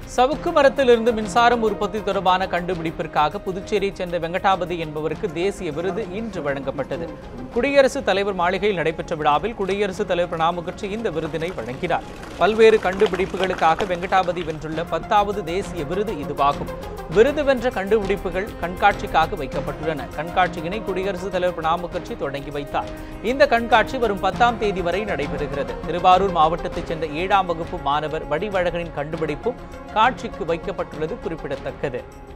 சவுக்கு மரத்திலிருந்து மின்சாரம் உற்பத்தி தொடர்பான கண்டுபிடிப்பிற்காக புதுச்சேரியை சேர்ந்த வெங்கடாபதி என்பவருக்கு தேசிய விருது இன்று வழங்கப்பட்டது குடியரசுத் தலைவர் மாளிகையில் நடைபெற்ற விழாவில் குடியரசுத் தலைவர் பிரணாப் முகர்ஜி இந்த விருதினை வழங்கினார் பல்வேறு கண்டுபிடிப்புகளுக்காக வெங்கடாபதி வென்றுள்ள பத்தாவது தேசிய விருது இதுவாகும் விருது வென்ற கண்டுபிடிப்புகள் கண்காட்சிக்காக வைக்கப்பட்டுள்ளன கண்காட்சியினை குடியரசுத் தலைவர் பிரணாப் முகர்ஜி தொடங்கி வைத்தார் இந்த கண்காட்சி வரும் பத்தாம் தேதி வரை நடைபெறுகிறது திருவாரூர் மாவட்டத்தைச் சேர்ந்த ஏழாம் வகுப்பு மாணவர் வடிவழகனின் கண்டுபிடிப்பும் காட்சிக்கு வைக்கப்பட்டுள்ளது குறிப்பிடத்தக்கது